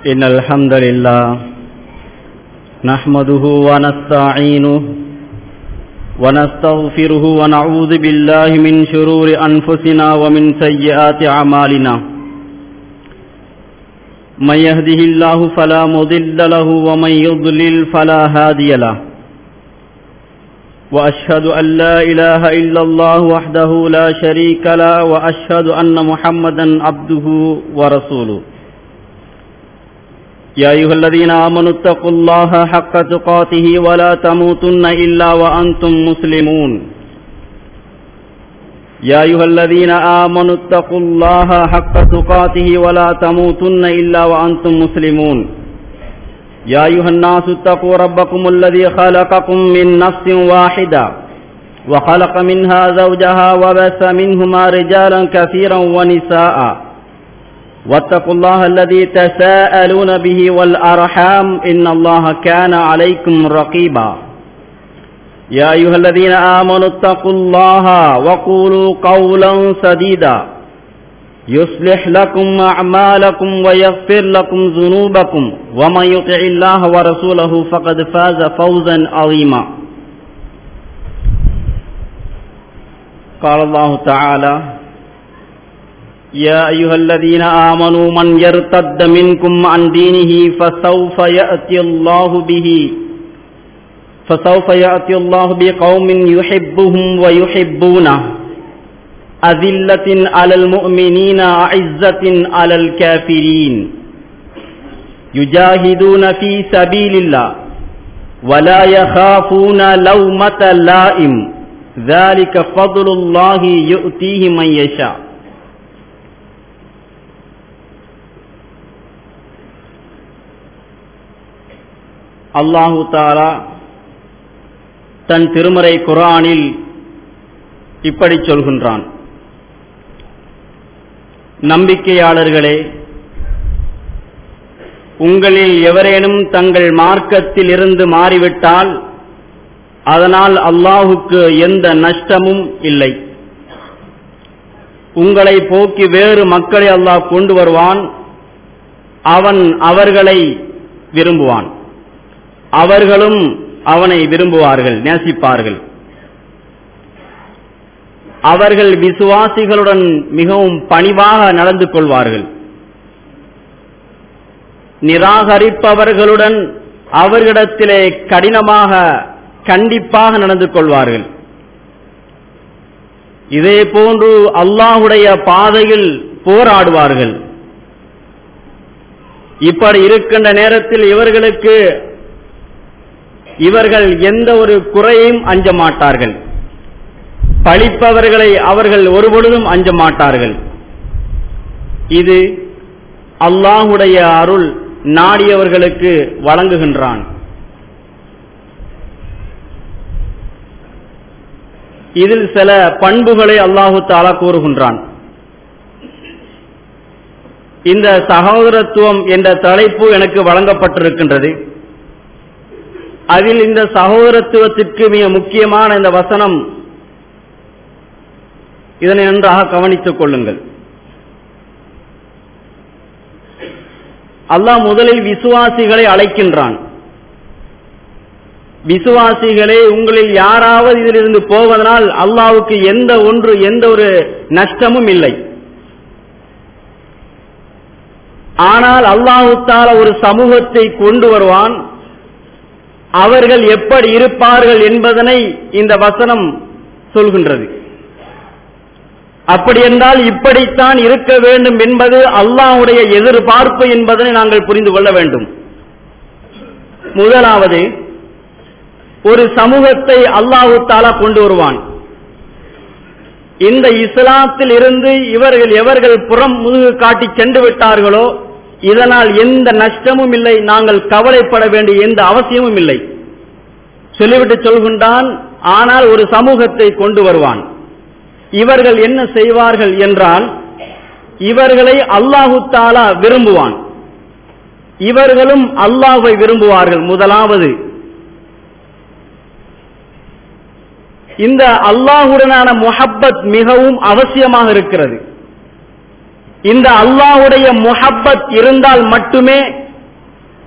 إن الحمد لله نحمده ونستعينه ونستغفره ونعوذ بالله من شرور أنفسنا ومن سيئات أعمالنا من يهده الله فلا مضل له ومن يضلل فلا هادي له وأشهد أن لا إله إلا الله وحده لا شريك له وأشهد أن محمدا عبده ورسوله يا أيها الذين آمنوا اتقوا الله حق تقاته ولا تموتن إلا وأنتم مسلمون يا أيها الذين آمنوا اتقوا الله حق تقاته ولا تموتن إلا وأنتم مسلمون يا أيها الناس اتقوا ربكم الذي خلقكم من نفس واحدة وخلق منها زوجها وبث منهما رجالا كثيرا ونساء واتقوا الله الذي تساءلون به والأرحام إن الله كان عليكم رقيبا يا أيها الذين آمنوا اتقوا الله وقولوا قولا سديدا يصلح لكم أعمالكم ويغفر لكم ذنوبكم ومن يطع الله ورسوله فقد فاز فوزا عظيما قال الله تعالى يا أيها الذين آمنوا من يرتد منكم عن دينه فسوف يأتي الله به فسوف يأتي الله بقوم يحبهم ويحبونه أذلة على المؤمنين أعزة على الكافرين يجاهدون في سبيل الله ولا يخافون لومة لائم ذلك فضل الله يؤتيه من يشاء அல்லாஹு தாலா தன் திருமறை குரானில் இப்படி சொல்கின்றான் நம்பிக்கையாளர்களே உங்களில் எவரேனும் தங்கள் மார்க்கத்தில் இருந்து மாறிவிட்டால் அதனால் அல்லாஹுக்கு எந்த நஷ்டமும் இல்லை உங்களை போக்கி வேறு மக்களை அல்லாஹ் கொண்டு வருவான் அவன் அவர்களை விரும்புவான் அவர்களும் அவனை விரும்புவார்கள் நேசிப்பார்கள் அவர்கள் விசுவாசிகளுடன் மிகவும் பணிவாக நடந்து கொள்வார்கள் நிராகரிப்பவர்களுடன் அவர்களிடத்திலே கடினமாக கண்டிப்பாக நடந்து கொள்வார்கள் இதே போன்று அல்லாஹுடைய பாதையில் போராடுவார்கள் இப்படி இருக்கின்ற நேரத்தில் இவர்களுக்கு இவர்கள் எந்த ஒரு குறையும் அஞ்ச மாட்டார்கள் பழிப்பவர்களை அவர்கள் ஒருபொழுதும் அஞ்ச மாட்டார்கள் இது அல்லாஹுடைய அருள் நாடியவர்களுக்கு வழங்குகின்றான் இதில் சில பண்புகளை அல்லாஹு தாலா கூறுகின்றான் இந்த சகோதரத்துவம் என்ற தலைப்பு எனக்கு வழங்கப்பட்டிருக்கின்றது அதில் இந்த சகோதரத்துவத்திற்கு மிக முக்கியமான இந்த வசனம் இதனை நன்றாக கவனித்துக் கொள்ளுங்கள் அல்லாஹ் முதலில் விசுவாசிகளை அழைக்கின்றான் விசுவாசிகளே உங்களில் யாராவது இதிலிருந்து போவதனால் அல்லாவுக்கு எந்த ஒன்று எந்த ஒரு நஷ்டமும் இல்லை ஆனால் அல்லாஹுத்தால ஒரு சமூகத்தை கொண்டு வருவான் அவர்கள் எப்படி இருப்பார்கள் என்பதனை இந்த வசனம் சொல்கின்றது அப்படி என்றால் இப்படித்தான் இருக்க வேண்டும் என்பது அல்லாஹுடைய எதிர்பார்ப்பு என்பதனை நாங்கள் புரிந்து கொள்ள வேண்டும் முதலாவது ஒரு சமூகத்தை அல்லாஹு தாலா கொண்டு வருவான் இந்த இஸ்லாத்தில் இருந்து இவர்கள் எவர்கள் புறம் முதுகு காட்டி சென்று விட்டார்களோ இதனால் எந்த நஷ்டமும் இல்லை நாங்கள் கவலைப்பட வேண்டிய எந்த அவசியமும் இல்லை சொல்லிவிட்டு சொல்கின்றான் ஆனால் ஒரு சமூகத்தை கொண்டு வருவான் இவர்கள் என்ன செய்வார்கள் என்றால் இவர்களை அல்லாஹு தாலா விரும்புவான் இவர்களும் அல்லாஹை விரும்புவார்கள் முதலாவது இந்த அல்லாஹுடனான முஹப்பத் மிகவும் அவசியமாக இருக்கிறது இந்த அல்லாஹுடைய முஹப்பத் இருந்தால் மட்டுமே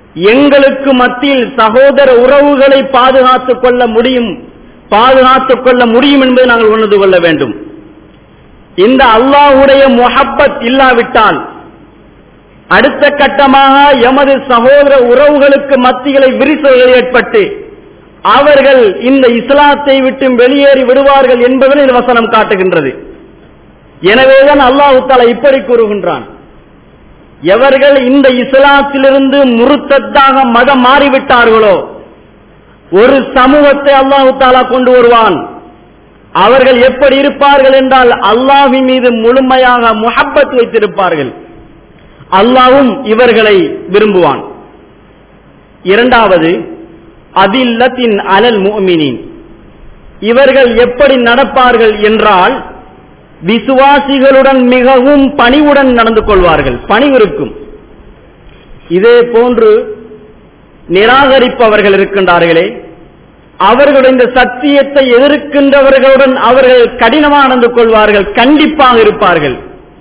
எங்களுக்கு மத்தியில் சகோதர உறவுகளை பாதுகாத்துக் கொள்ள முடியும் பாதுகாத்துக் கொள்ள முடியும் என்பதை நாங்கள் உணர்ந்து கொள்ள வேண்டும் இந்த அல்லாஹுடைய முஹப்பத் இல்லாவிட்டால் அடுத்த கட்டமாக எமது சகோதர உறவுகளுக்கு மத்தியிலே விரிசல்கள் ஏற்பட்டு அவர்கள் இந்த இஸ்லாத்தை விட்டு வெளியேறி விடுவார்கள் என்பதை இந்த வசனம் காட்டுகின்றது எனவேதான் அல்லாஹு தாலா இப்படி கூறுகின்றான் எவர்கள் இந்த இஸ்லாத்திலிருந்து முருத்தத்தாக மதம் மாறிவிட்டார்களோ ஒரு சமூகத்தை அல்லாஹு தாலா கொண்டு வருவான் அவர்கள் எப்படி இருப்பார்கள் என்றால் அல்லாஹின் மீது முழுமையாக முஹப்பத் வைத்திருப்பார்கள் அல்லாவும் இவர்களை விரும்புவான் இரண்டாவது அதில்லத்தின் அலல் முഅ்மினீன் இவர்கள் எப்படி நடப்பார்கள் என்றால் விசுவாசிகளுடன் மிகவும் பணிவுடன் நடந்து கொள்வார்கள் பணிவு இருக்கும் இதே போன்று நிராகரிப்பவர்கள் இருக்கின்றார்களே அவர்களுடைய இந்த சத்தியத்தை எதிர்க்கின்றவர்களுடன் அவர்கள் கடினமாக நடந்து கொள்வார்கள் கண்டிப்பாக இருப்பார்கள்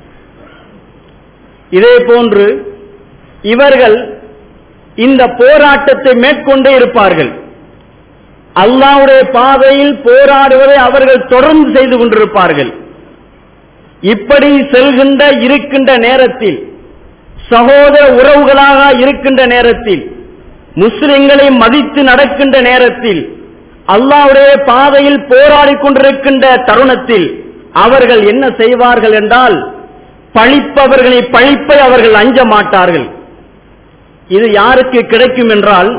இதே போன்று இவர்கள் இந்த போராட்டத்தை மேற்கொண்டே இருப்பார்கள் அல்லாவுடைய பாதையில் போராடுவதை அவர்கள் தொடர்ந்து செய்து கொண்டிருப்பார்கள் இப்படி செல்கின்ற இருக்கின்ற நேரத்தில் சகோதர உறவுகளாக இருக்கின்ற நேரத்தில் முஸ்லிம்களை மதித்து நடக்கின்ற நேரத்தில் அல்லாவுடைய பாதையில் போராடி கொண்டிருக்கின்ற தருணத்தில் அவர்கள் என்ன செய்வார்கள் என்றால் பழிப்பவர்களை பழிப்பை அவர்கள் அஞ்ச மாட்டார்கள் இது யாருக்கு கிடைக்கும் என்றால்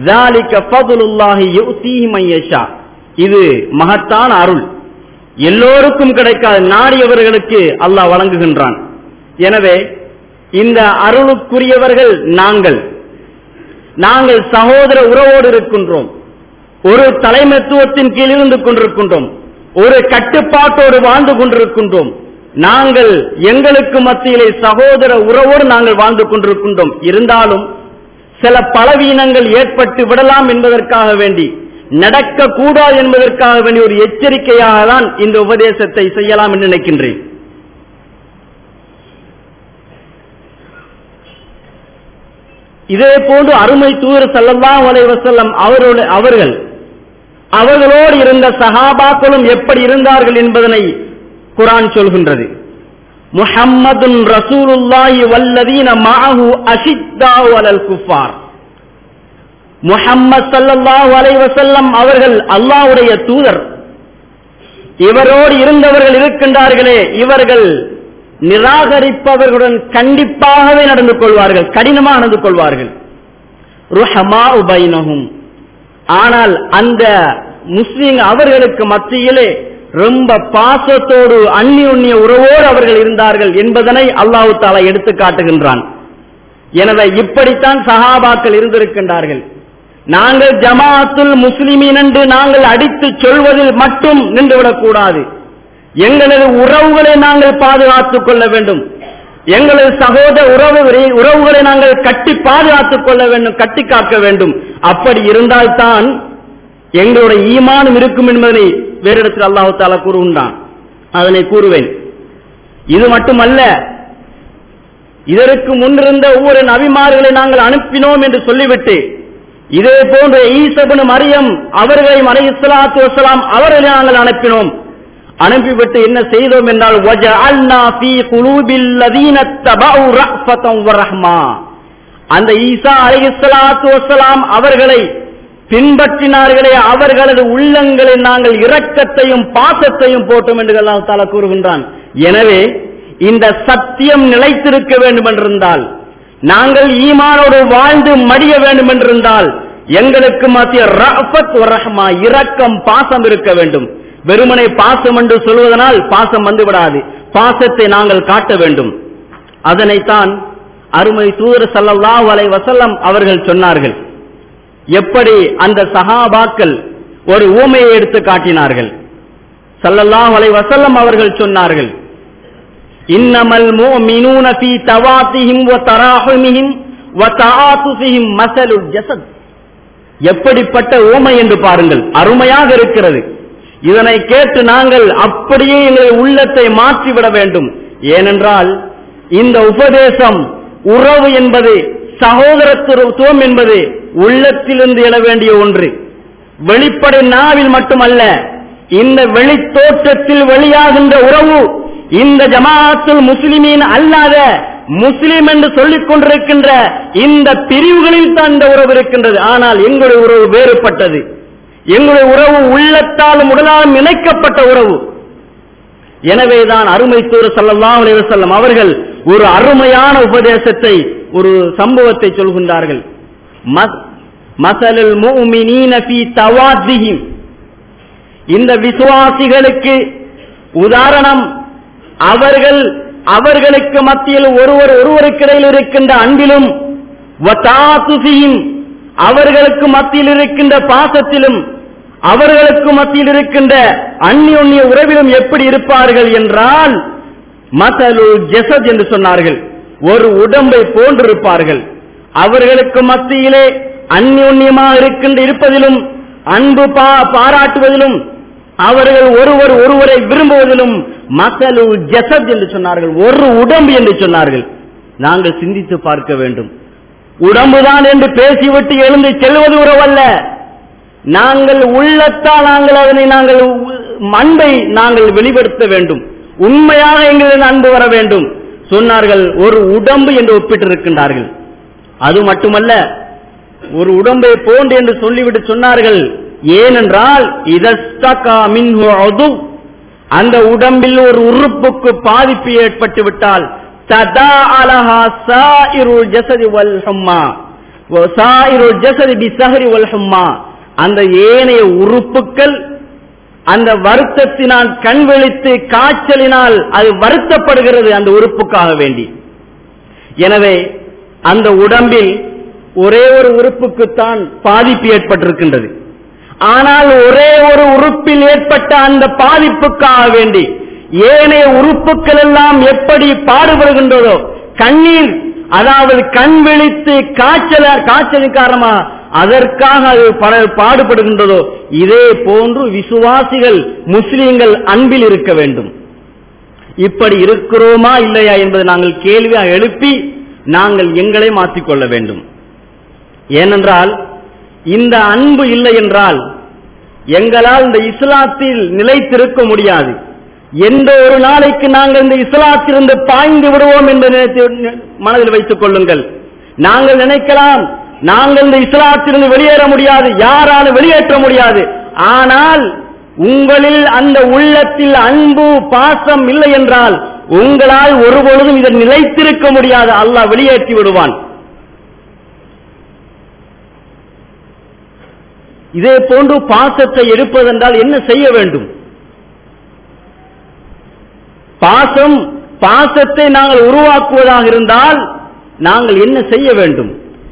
இது மகத்தான அருள் எல்லோருக்கும் கிடைக்காத நாடியவர்களுக்கு அல்லாஹ் வழங்குகின்றான் எனவே இந்த அருளுக்குரியவர்கள் நாங்கள் நாங்கள் சகோதர உறவோடு இருக்கின்றோம் ஒரு தலைமைத்துவத்தின் கீழ் இருந்து கொண்டிருக்கின்றோம் ஒரு கட்டுப்பாட்டோடு வாழ்ந்து கொண்டிருக்கின்றோம் நாங்கள் எங்களுக்கு மத்தியிலே சகோதர உறவோடு நாங்கள் வாழ்ந்து கொண்டிருக்கின்றோம் இருந்தாலும் சில பலவீனங்கள் ஏற்பட்டு விடலாம் என்பதற்காக வேண்டி நடக்க கூடாது என்பதற்காக வேண்டிய ஒரு எச்சரிக்கையாக தான் இந்த உபதேசத்தை செய்யலாம் என்று நினைக்கின்றேன் இதே போன்று அருமை தூதர் சல்லல்லாஹு அலைஹி வஸல்லம் அவரோடு அவர்கள் அவர்களோடு இருந்த சஹாபாக்களும் எப்படி இருந்தார்கள் என்பதனை குரான் சொல்கின்றது முஹம்மதுன் ரசூலுல்லாஹி வல்லதீன மஅஹு அஷித்தாவு அலல் குஃபார் முஹம்மது ஸல்லல்லாஹு அலைஹி வஸல்லம் அவர்கள் அல்லாஹ்வுடைய தூதர் இவரோடு இருந்தவர்கள் இருக்கின்றார்களே இவர்கள் நிராகரிப்பவர்களுடன் கண்டிப்பாகவே நடந்து கொள்வார்கள் கடினமாக நடந்து கொள்வார்கள் ருஹமா உபைனஹும் ஆனால் அந்த முஸ்லிம் அவர்களுக்கு மத்தியிலே ரொம்ப பாசத்தோடு அந்நியுண்ணிய உறவோடு அவர்கள் இருந்தார்கள் என்பதனை அல்லாஹு தாலா எடுத்து காட்டுகின்றான் எனவே இப்படித்தான் சஹாபாக்கள் இருந்திருக்கின்றார்கள் நாங்கள் ஜமாத்துல் முஸ்லிமின் என்று நாங்கள் அடித்து சொல்வதில் மட்டும் நின்றுவிடக் கூடாது எங்களது உறவுகளை நாங்கள் பாதுகாத்துக் கொள்ள வேண்டும் எங்களது சகோதர உறவு உறவுகளை நாங்கள் கட்டி பாதுகாத்துக் கொள்ள வேண்டும் கட்டி காக்க வேண்டும் அப்படி இருந்தால்தான் எங்களுடைய ஈமானம் இருக்கும் என்பதனை வேறு இடத்தில் அல்லாஹு தாலா கூறுகின்றான் அதனை கூறுவேன் இது மட்டுமல்ல இதற்கு முன்னிருந்த ஒவ்வொரு நபிமார்களை நாங்கள் அனுப்பினோம் என்று சொல்லிவிட்டு இதே போன்ற ஈசபனு மரியம் அவர்களையும் அலை இஸ்லாத்து வசலாம் அவர்களை நாங்கள் அனுப்பினோம் அனுப்பிவிட்டு என்ன செய்தோம் என்றால் وَجَعَلْنَا فِي قُلُوبِ الَّذِينَ اتَّبَعُوا رَأْفَةً وَرَحْمَةً அந்த ஈசா அலைஹிஸ்ஸலாத்து வஸ்ஸலாம் அவர்களை பின்பற்றினார்களே அவர்களது உள்ளங்களில் நாங்கள் இரக்கத்தையும் பாசத்தையும் போட்டோம் என்று அல்லாஹ் தாலா கூறுகின்றான் எனவே இந்த சத்தியம் நிலைத்திருக்க வேண்டும் என்றிருந்தால் நாங்கள் ஈமானோடு வாழ்ந்து மடிய வேண்டும் என்றிருந்தால் எங்களுக்கு மத்திய ரஃபத் ரஹ்மா இரக்கம் பாசம் இருக்க வேண்டும் வெறுமனை பாசம் என்று சொல்வதனால் பாசம் வந்து விடாது பாசத்தை நாங்கள் காட்ட வேண்டும் அதனைத்தான் அருமை தூதர் சல்லல்லாஹு அலைஹி வஸல்லம் அவர்கள் சொன்னார்கள் எப்படி அந்த சஹாபாக்கள் ஒரு ஊமையை எடுத்து காட்டினார்கள் சல்லல்லாஹு அலைஹி வஸல்லம் அவர்கள் சொன்னார்கள் இன்னமல் முஃமினூன ஃபீ தவாத்திஹிம் வ தராஹுமிஹிம் வ தஆத்துஃபிஹிம் மஸலுல் ஜஸத் எப்படிப்பட்ட ஊமை என்று பாருங்கள் அருமையாக இருக்கிறது இதனை கேட்டு நாங்கள் அப்படியே எங்களை உள்ளத்தை மாற்றிவிட வேண்டும் ஏனென்றால் இந்த உபதேசம் உறவு என்பது சகோதரத்துவம் என்பது உள்ளத்திலிருந்து எழ வேண்டிய ஒன்று வெளிப்படை நாவில் மட்டுமல்ல இந்த வெளித்தோற்றத்தில் வெளியாகின்ற உறவு இந்த ஜமாஅத்துல் முஸ்லிமீன் அல்லாத முஸ்லிம் என்று சொல்லிக் கொண்டிருக்கின்ற இந்த பிரிவுகளில் தான் இந்த உறவு இருக்கின்றது ஆனால் எங்களுடைய உறவு வேறுபட்டது எங்களுடைய உறவு உள்ளத்தாலும் உடலாலும் இணைக்கப்பட்ட உறவு எனவேதான் அருமை தூர சல்லல்லாஹு அலைஹி வஸல்லம் அவர்கள் ஒரு அருமையான உபதேசத்தை ஒரு சம்பவத்தை சொல்கின்றார்கள் மஸ்- மசலுல் முஃமினீன ஃபீ தவாத்திஹிம் இந்த விசுவாசிகளுக்கு உதாரணம் அவர்கள் அவர்களுக்கு மத்தியில் ஒருவர் ஒருவருக்கிடையில் இருக்கின்ற அன்பிலும் வதாத்துசியும் அவர்களுக்கு மத்தியில் இருக்கின்ற பாசத்திலும் அவர்களுக்கு மத்தியில் இருக்கின்ற அந்நிய உறவிலும் எப்படி இருப்பார்கள் என்றால் மசலு ஜெசத் என்று சொன்னார்கள் ஒரு உடம்பை போன்றிருப்பார்கள் அவர்களுக்கு மத்தியிலே அந்யோன்யமாக இருக்கின்ற இருப்பதிலும் அன்பு பா- பாராட்டுவதிலும் அவர்கள் ஒருவர் ஒருவரை விரும்புவதிலும் மசலு ஜெசத் என்று சொன்னார்கள் ஒரு உடம்பு என்று சொன்னார்கள் நாங்கள் சிந்தித்து பார்க்க வேண்டும் உடம்புதான் என்று பேசிவிட்டு எழுந்து செல்வது உறவல்ல நாங்கள் உள்ளத்தால் நாங்கள் அதனை நாங்கள் உ- அன்பை நாங்கள் வெளிப்படுத்த வேண்டும் உண்மையாக எங்களின் அன்பு வர வேண்டும் சொன்னார்கள் ஒரு உடம்பு என்று ஒப்பிட்டிருக்கின்றார்கள் அது மட்டுமல்ல ஒரு உடம்பை போன்று என்று சொல்லிவிட்டு சொன்னார்கள் ஏனென்றால் இதஸ்தகா மின்ஹு உது அந்த உடம்பில் ஒரு உறுப்புக்கு பாதிப்பு ஏற்பட்டு விட்டால் ததா அலஹா சாயிருல் ஜசதி வல் ஹம்மா சாயிருல் ஜசதி பிசஹரி வல் ஹம்மா அந்த ஏனைய உறுப்புக்கள் அந்த வருத்தத்தினால் கண் விழித்து காய்ச்சலினால் அது வருத்தப்படுகிறது அந்த உறுப்புக்காக வேண்டி எனவே அந்த உடம்பில் ஒரே ஒரு உறுப்புக்குத்தான் பாதிப்பு ஏற்பட்டிருக்கின்றது ஆனால் ஒரே ஒரு உறுப்பில் ஏற்பட்ட அந்த பாதிப்புக்காக வேண்டி ஏனைய உறுப்புகள் எல்லாம் எப்படி பாடுபடுகின்றதோ கண்ணீர் அதாவது கண் விழித்து காய்ச்சல காய்ச்சலின் காரணமா அதற்காக அது பல- பாடுபடுகின்றதோ இதே போன்று விசுவாசிகள் முஸ்லிம்கள் அன்பில் இருக்க வேண்டும் இப்படி இருக்கிறோமா இல்லையா என்பதை நாங்கள் கேள்வியா எழுப்பி நாங்கள் எங்களை மாற்றிக்கொள்ள வேண்டும் ஏனென்றால் இந்த அன்பு இல்லை என்றால் எங்களால் இந்த இஸ்லாத்தில் நிலைத்திருக்க முடியாது எந்த ஒரு நாளைக்கு நாங்கள் இந்த இஸ்லாத்திலிருந்து பாய்ந்து விடுவோம் என்று நினைத்து மனதில் வைத்துக் கொள்ளுங்கள் நாங்கள் நினைக்கலாம் நாங்கள் இந்த இஸ்லாத்திலிருந்து வெளியேற முடியாது யாராலும் வெளியேற்ற முடியாது ஆனால் உங்களில் அந்த உள்ளத்தில் அன்பு பாசம் இல்லை என்றால் உங்களால் ஒருபொழுதும் இதை நிலைத்திருக்க முடியாது அல்லாஹ் வெளியேற்றி விடுவான் இதே போன்று பாசத்தை எடுப்பதென்றால் என்ன செய்ய வேண்டும் பாசம் பாசத்தை நாங்கள் உருவாக்குவதாக இருந்தால் நாங்கள் என்ன செய்ய வேண்டும்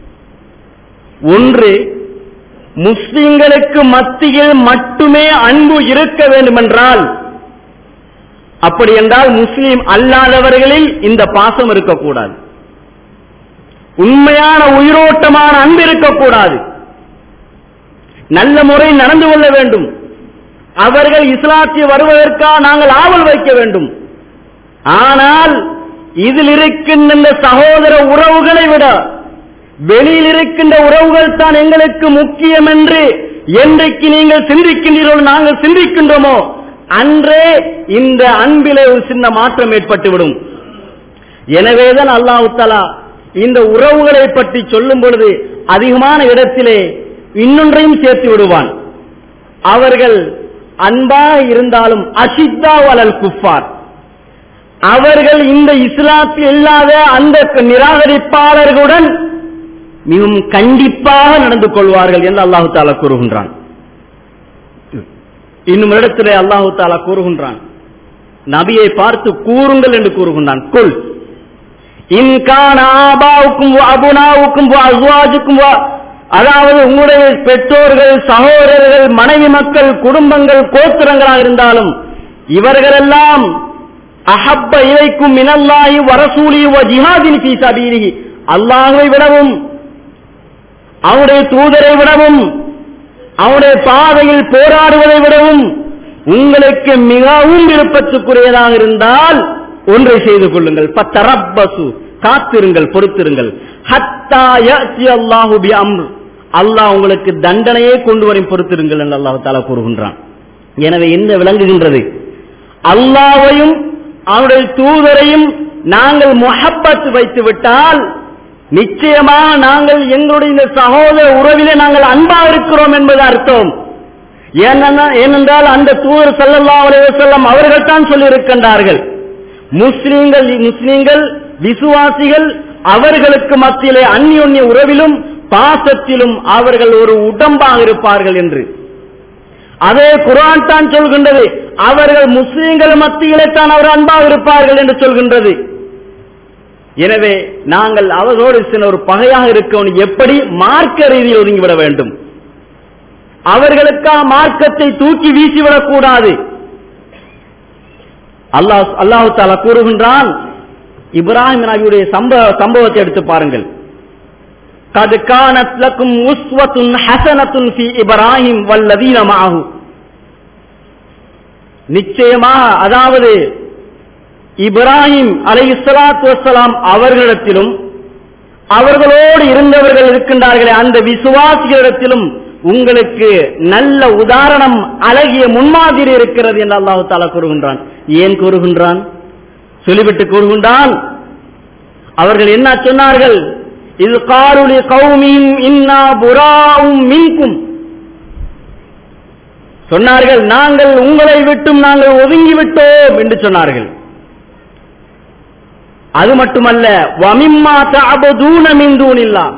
ஒன்று முஸ்லிம்களுக்கு மத்தியில் மட்டுமே அன்பு இருக்க வேண்டுமென்றால் அப்படி என்றால் முஸ்லிம் அல்லாதவர்களில் இந்த பாசம் இருக்கக்கூடாது உண்மையான உயிரோட்டமான அன்பு இருக்கக்கூடாது நல்ல முறை நடந்து கொள்ள வேண்டும் அவர்கள் இஸ்லாத்தில் வருவதற்காக நாங்கள் ஆவல் வைக்க வேண்டும் ஆனால் இதில் இருக்கின்ற இந்த சகோதர உறவுகளை விட வெளியில் இருக்கின்ற உறவுகள் தான் எங்களுக்கு முக்கியம் என்று என்றைக்கு நீங்கள் சிந்திக்கின்றீர்களோ நாங்கள் சிந்திக்கின்றோமோ அன்றே இந்த அன்பிலே ஒரு சின்ன மாற்றம் ஏற்பட்டுவிடும் எனவேதான் அல்லாஹு தஆலா இந்த உறவுகளை பற்றி சொல்லும் பொழுது அதிகமான இடத்திலே இன்னொன்றையும் சேர்த்து விடுவான் அவர்கள் அன்பாக இருந்தாலும் அஷித்தா வலல் குஃபார் அவர்கள் இந்த இஸ்லாத்தில் இல்லாத அந்த நிராகரிப்பாளர்களுடன் மிகவும் கண்டிப்பாக நடந்து கொள்வார்கள் என்று அல்லாஹு தாலா கூறுகின்றான் இன்னும் இடத்திலே அல்லாஹு தாலா கூறுகின்றான் நபியை பார்த்து கூறுங்கள் என்று கூறுகின்றான் குல் இன்கான ஆபாவுக்கும் அபுனாவுக்கும் அஸ்வாஜுக்கும் அதாவது உங்களுடைய பெற்றோர்கள் சகோதரர்கள் மனைவி மக்கள் குடும்பங்கள் கோத்திரங்களாக இருந்தாலும் இவர்களெல்லாம் அஹப்ப இலைக்கும் மினல்லாஹி வரசூலி வ ஜிஹாதின் ஃபீ சபீலிஹி அல்லாஹ்வை விடவும் அவருடைய தூதரை விடவும் அவருடைய பாதையில் போராடுவதை விடவும் உங்களுக்கு மிகவும் விருப்பத்துக்குரியதாக இருந்தால் ஒன்றை செய்து கொள்ளுங்கள் பத்தரப்பசு காத்திருங்கள் பொறுத்திருங்கள் ஹத்தா யஅத்தி அல்லாஹு பி அம்ர் அல்லாஹ் உங்களுக்கு தண்டனையே கொண்டு வரும் பொறுத்திருங்கள் என்று அல்லாஹ் தாலா கூறுகின்றான் எனவே என்ன விளங்குகின்றது அல்லாவையும் அவருடைய தூதரையும் நாங்கள் முஹப்பத் வைத்து விட்டால் நிச்சயமாக நாங்கள் எங்களுடைய இந்த சகோதர உறவிலே நாங்கள் அன்பா இருக்கிறோம் என்பது அர்த்தம் ஏனென்னா- ஏனென்றால் அந்த தூதர் ஸல்லல்லாஹு அலைஹி வஸல்லம் அவர்கள் தான் சொல்லியிருக்கின்றார்கள் முஸ்லிம்கள் முஸ்லிம்கள் விசுவாசிகள் அவர்களுக்கு மத்தியிலே அந்யோன்ய உறவிலும் பாசத்திலும் அவர்கள் ஒரு உடம்பாக இருப்பார்கள் என்று அதே குர்ஆன் தான் சொல்கின்றது அவர்கள் முஸ்லிம்கள் மத்தியிலே தான் அவர் அன்பாக இருப்பார்கள் என்று சொல்கின்றது எனவே நாங்கள் அவர்களோடு சில ஒரு பகையாக இருக்கவன் எப்படி மார்க்க ரீதியில் ஒதுங்கிவிட வேண்டும் அவர்களுக்காக மார்க்கத்தை தூக்கி வீசிவிடக் கூடாது அல்லாஹ் அல்லாஹு தாலா கூறுகின்றான் இப்ராஹிம் நபியுடைய சம்பவ சம்பவத்தை எடுத்து பாருங்கள் قد كانت لكم أسوة حسنة في إبراهيم والذين معه நிச்சயமாக அதாவது இப்ராஹிம் அலைஹிஸ்ஸலாத்து வஸ்ஸலாம் அவர்களிடத்திலும் அவர்களோடு இருந்தவர்கள் இருக்கின்றார்களே அந்த விசுவாசிகளிடத்திலும் உங்களுக்கு நல்ல உதாரணம் அழகிய முன்மாதிரி இருக்கிறது என்று அல்லாஹு தாலா கூறுகின்றான் ஏன் கூறுகின்றான் சொல்லிவிட்டு கூறுகின்றான் அவர்கள் என்ன சொன்னார்கள் இது காருலி கௌமியும் இன்னா புறாவும் மின்கும் சொன்னார்கள் நாங்கள் உங்களை விட்டும் நாங்கள் ஒதுங்கி விட்டோம் என்று சொன்னார்கள் அது மட்டுமல்ல வமிம்மா தஅபுதூன மின் தூனில்லா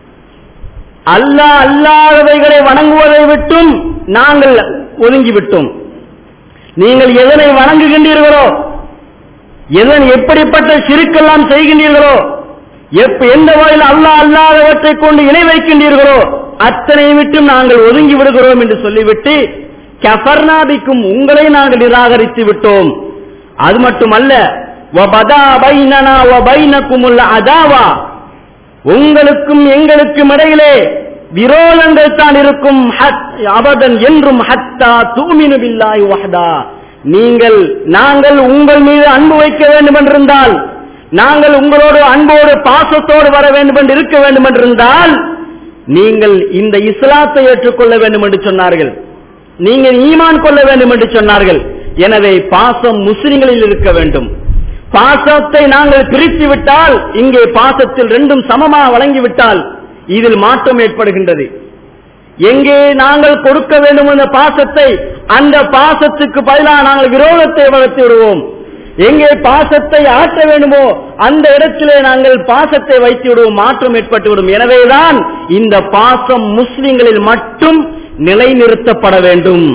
அல்லாஹ் அல்லாதவைகளை வணங்குவதை விட்டும் நாங்கள் ஒதுங்கி விட்டோம் நீங்கள் எதனை வணங்குகின்றீர்களோ எதன் எப்படிப்பட்ட சிறுக்கெல்லாம் செய்கின்றீர்களோ எப்ப எந்த வகையில் அல்லாஹ் அல்லாதவற்றை கொண்டு இணை வைக்கின்றீர்களோ அத்தனை விட்டும் நாங்கள் ஒதுங்கி விடுகிறோம் என்று சொல்லிவிட்டு கஃபர்னாபிக்கும் உங்களை நாங்கள் நிராகரித்து விட்டோம் அது மட்டுமல்ல வபதா பைனனா வபைனக்குமுல் அதாவா உங்களுக்கும் எங்களுக்கும் இடையிலே விரோதங்கள் தான் இருக்கும் ஹத்- அபதன் என்றும் ஹத்தா தூமினு பில்லாஹி வஹ்தா நீங்கள் நாங்கள் உங்கள் மீது அன்பு வைக்க வேண்டும் என்றிருந்தால் நாங்கள் உங்களோடு அன்போடு பாசத்தோடு வர வேண்டும் என்று இருக்க வேண்டும் என்றிருந்தால் நீங்கள் இந்த இஸ்லாத்தை ஏற்றுக்கொள்ள வேண்டும் என்று சொன்னார்கள் நீங்கள் ஈமான் கொள்ள வேண்டும் என்று சொன்னார்கள் எனவே பாசம் முஸ்லிம்களில் இருக்க வேண்டும் பாசத்தை நாங்கள் பிரித்து விட்டால் இங்கே பாசத்தில் ரெண்டும் சமமாக வழங்கிவிட்டால் இதில் மாற்றம் ஏற்படுகின்றது எங்கே நாங்கள் கொடுக்க வேண்டும் என்ற பாசத்தை அந்த பாசத்துக்கு பதிலாக நாங்கள் விரோதத்தை வளர்த்து விடுவோம் எங்கே பாசத்தை ஆற்ற வேண்டுமோ அந்த இடத்திலே நாங்கள் பாசத்தை வைத்து விடுவோம் மாற்றம் ஏற்பட்டுவிடும் எனவேதான் இந்த பாசம் முஸ்லிம்களில் மட்டும் நிலைநிறுத்தப்பட வேண்டும்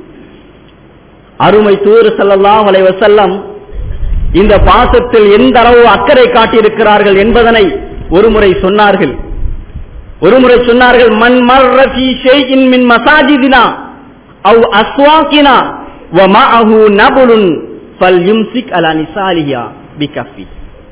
அருமை தூர் ஸல்லல்லாஹு அலைஹி வஸல்லம் இந்த பாசத்தில் எந்த அளவு அக்கறை காட்டியிருக்கிறார்கள் என்பதனை ஒருமுறை சொன்னார்கள் ஒருமுறை சொன்னார்கள் மன் மர்ர ஃபீ ஷைஇன் மின் மசாஜிதினா அவ் அஸ்வாக்கினா வ மஅஹு நபுலுன் ஃபல்யும்சிக் அலா நிசாலிஹா பிகஃபி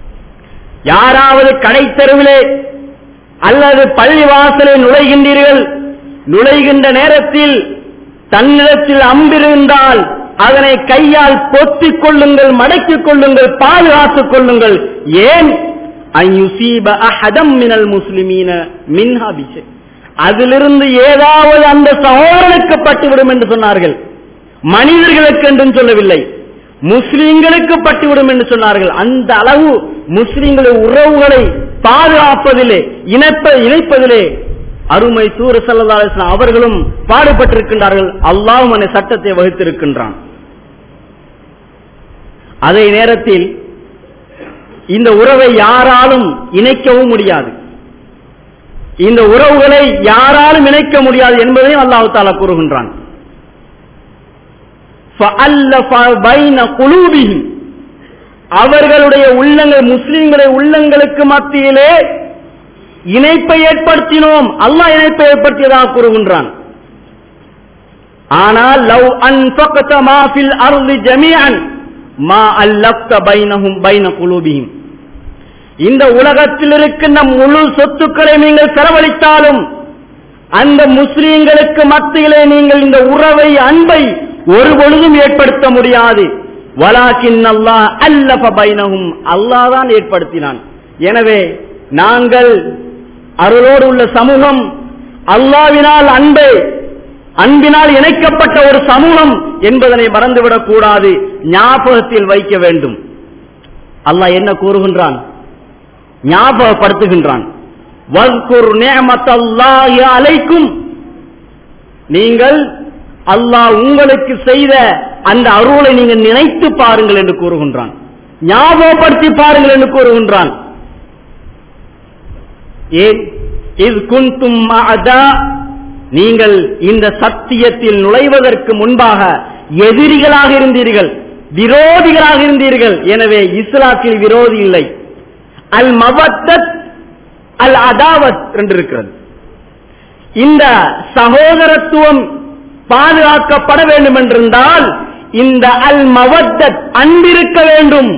யாராவது கடை தெருவிலே அல்லது பள்ளி வாசலே நுழைகின்றீர்கள் நுழைகின்ற நேரத்தில் தன்னிடத்தில் அம்பிருந்தால் அதனை கையால் பொத்திக் கொள்ளுங்கள் மடக்கிக் கொள்ளுங்கள் பாதுகாத்துக் கொள்ளுங்கள் ஏன் அன் யுசீப அஹதம் மினல் முஸ்லிமீன மின்ஹா பிஷை அதிலிருந்து ஏதாவது அந்த சகோதரனுக்கு பட்டுவிடும் என்று சொன்னார்கள் மனிதர்களுக்கு என்றும் சொல்லவில்லை முஸ்லிம்களுக்கு பட்டுவிடும் என்று சொன்னார்கள் அந்த அளவு முஸ்லிம்களின் உறவுகளை பாதுகாப்பதிலே இணைப்ப இணைப்பதிலே அருமை சூர சல்லா அவர்களும் பாடுபட்டிருக்கின்றார்கள் அல்லாஹும் அந்த சட்டத்தை வகுத்திருக்கின்றான் அதே நேரத்தில் இந்த உறவை யாராலும் இணைக்கவும் முடியாது இந்த உறவுகளை யாராலும் இணைக்க முடியாது என்பதையும் அல்லாஹு தாலா கூறுகின்றான் فَأَلَّفَ بَيْنَ قُلُوبِهِمْ அவர்களுடைய உள்ளங்கள் முஸ்லிம்களுடைய உள்ளங்களுக்கு மத்தியிலே இணைப்பை ஏற்படுத்தினோம் அல்லாஹ் இணைப்பை ஏற்படுத்தியதாக கூறுகின்றான் ஆனால் லவ் அன்ஃபக்த மா ஃபில் அர்தி ஜமீஅன் மா அல்லஃப்த பைனஹும் பைன குலூபிஹிம் இந்த உலகத்தில் இருக்கின்ற முழு சொத்துக்களை நீங்கள் செலவழித்தாலும் அந்த முஸ்லிம்களுக்கு மத்தியிலே நீங்கள் இந்த உறவை அன்பை ஒரு பொழுதும் ஏற்படுத்த முடியாது வலாக்கின் அல்லாஹ் அல்லஃப பைனஹும் அல்லாஹ் தான் ஏற்படுத்தினான் எனவே நாங்கள் அருளோடு உள்ள சமூகம் அல்லாவினால் அன்பு அன்பினால் இணைக்கப்பட்ட ஒரு சமூகம் என்பதனை மறந்துவிடக் கூடாது ஞாபகத்தில் வைக்க வேண்டும் அல்லாஹ் என்ன கூறுகின்றான் ஞாபகப்படுத்துகின்றான் அலைக்கும் நீங்கள் அல்லாஹ் உங்களுக்கு செய்த அந்த அருளை நீங்கள் நினைத்து பாருங்கள் என்று கூறுகின்றான் ஞாபகப்படுத்தி பாருங்கள் என்று கூறுகின்றான் ஏன் இது குந்தும் நீங்கள் இந்த சத்தியத்தில் நுழைவதற்கு முன்பாக எதிரிகளாக இருந்தீர்கள் விரோதிகளாக இருந்தீர்கள் எனவே இஸ்லாத்தில் விரோதி இல்லை அல் மவத்தத் அல் அதாவத் என்று இருக்கிறது இந்த சகோதரத்துவம் பாதுகாக்கப்பட வேண்டும் என்றிருந்தால் இந்த அல் மவத்தத் அன்பிருக்க வேண்டும்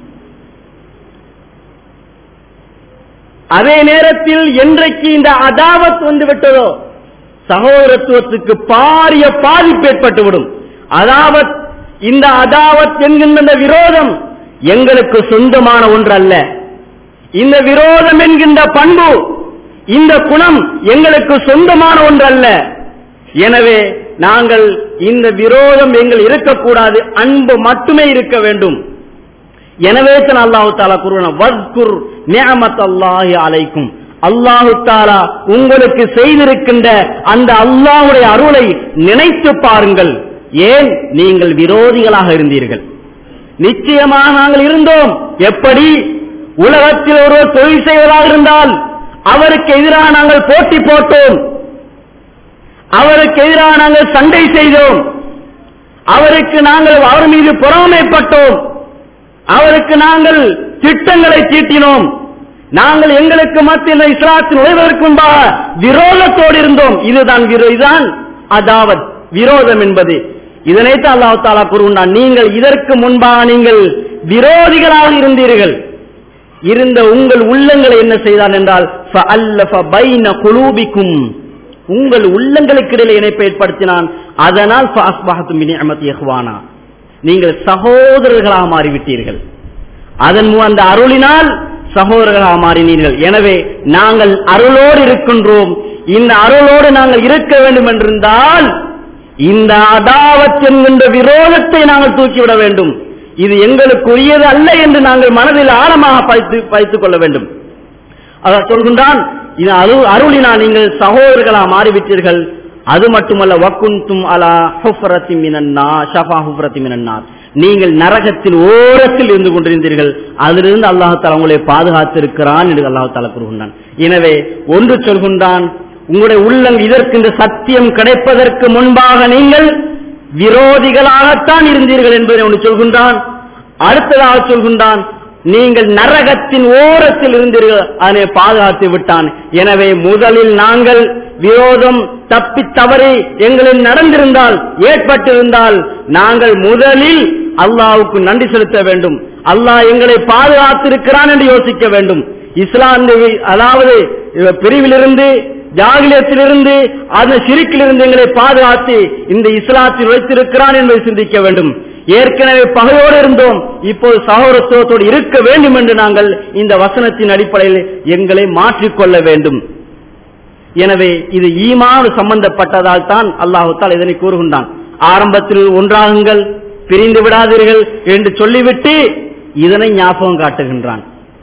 அதே நேரத்தில் என்றைக்கு இந்த அதாவத் வந்து விட்டதோ சகோதரத்துவத்துக்கு பாரிய பாதிப்பு ஏற்பட்டுவிடும் அதாவத் இந்த அதாவத் என்கின்ற இந்த விரோதம் எங்களுக்கு சொந்தமான ஒன்று அல்ல இந்த விரோதம் என்கின்ற பண்பு இந்த குணம் எங்களுக்கு சொந்தமான ஒன்று அல்ல எனவே நாங்கள் இந்த விரோதம் எங்கள் இருக்கக்கூடாது அன்பு மட்டுமே இருக்க வேண்டும் எனவே தான் அல்லாஹு தாலா கூறுவார் நியமத் அல்லாஹி அலைக்கும் அல்லாஹு தாலா உங்களுக்கு செய்திருக்கின்ற அந்த அல்லாஹுடைய அருளை நினைத்து பாருங்கள் ஏன் நீங்கள் விரோதிகளாக இருந்தீர்கள் நிச்சயமாக நாங்கள் இருந்தோம் எப்படி உலகத்தில் ஒருவர் தொழில் செய்வதாக இருந்தால் அவருக்கு எதிராக நாங்கள் போட்டி போட்டோம் அவருக்கு எதிராக நாங்கள் சண்டை செய்தோம் அவருக்கு நாங்கள் அவர் மீது பொறாமைப்பட்டோம் அவருக்கு நாங்கள் திட்டங்களை தீட்டினோம் நாங்கள் எங்களுக்கு மத்தியில் இஸ்லாத்தில் நுழைவதற்கு முன்பாக விரோதத்தோடு இருந்தோம் இதுதான் இதுதான் அதாவத் விரோதம் என்பது இதனைத்தான் அல்லாஹ் தாலா கூறுகின்றான் நீங்கள் இதற்கு முன்பாக நீங்கள் விரோதிகளாக இருந்தீர்கள் இருந்த உங்கள் உள்ளங்களை என்ன செய்தான் என்றால் குலூபிக்கும் உங்கள் உள்ளங்களுக்கு இடையில இணைப்பை ஏற்படுத்தினான் அதனால் நீங்கள் சகோதரர்களாக மாறிவிட்டீர்கள் அதன் அந்த அருளினால் சகோதரர்களாக மாறினீர்கள் எனவே நாங்கள் அருளோடு இருக்கின்றோம் இந்த அருளோடு நாங்கள் இருக்க வேண்டும் என்றிருந்தால் இந்த அதாவத் என்கின்ற விரோதத்தை நாங்கள் தூக்கிவிட வேண்டும் இது எங்களுக்குரியது அல்ல என்று நாங்கள் மனதில் ஆழமாக பைத்து வைத்துக் கொள்ள வேண்டும் அவர் சொல்கின்றான் இது அருளினால் நீங்கள் சகோதரர்களாக மாறிவிட்டீர்கள் அது மட்டுமல்ல வக்குந்தும் அலா ஹுஃபரத்தி மினன்னா ஷஃபா ஹுஃபரத்தி மினன்னார் நீங்கள் நரகத்தில் ஓரத்தில் இருந்து கொண்டிருந்தீர்கள் அதிலிருந்து அல்லாஹால உங்களை பாதுகாத்திருக்கிறான் என்று அல்லாஹால கூறுகின்றான் எனவே ஒன்று சொல்கின்றான் உங்களுடைய உள்ளம் இதற்கு இந்த சத்தியம் கிடைப்பதற்கு முன்பாக நீங்கள் விரோதிகளாகத்தான் இருந்தீர்கள் என்பதை ஒன்று சொல்கின்றான் அடுத்ததாக சொல்கின்றான் நீங்கள் நரகத்தின் ஓரத்தில் இருந்தீர்கள் அதனை பாதுகாத்து விட்டான் எனவே முதலில் நாங்கள் விரோதம் தப்பி தவறி எங்களில் நடந்திருந்தால் ஏற்பட்டிருந்தால் நாங்கள் முதலில் அல்லாவுக்கு நன்றி செலுத்த வேண்டும் அல்லாஹ் எங்களை பாதுகாத்திருக்கிறான் என்று யோசிக்க வேண்டும் இஸ்லாம் அதாவது பிரிவிலிருந்து ஜாகிலியத்திலிருந்து அந்த சிரிக்கிலிருந்து எங்களை பாதுகாத்து இந்த இஸ்லாத்தில் வைத்திருக்கிறான் என்பதை சிந்திக்க வேண்டும் ஏற்கனவே பகையோடு இருந்தோம் இப்போது சகோதரத்துவத்தோடு இருக்க வேண்டும் என்று நாங்கள் இந்த வசனத்தின் அடிப்படையில் எங்களை மாற்றிக்கொள்ள வேண்டும் எனவே இது ஈமான் சம்பந்தப்பட்டதால் தான் அல்லாஹால் இதனை கூறுகின்றான் ஆரம்பத்தில் ஒன்றாகுங்கள் பிரிந்து விடாதீர்கள் என்று சொல்லிவிட்டு இதனை ஞாபகம் காட்டுகின்றான்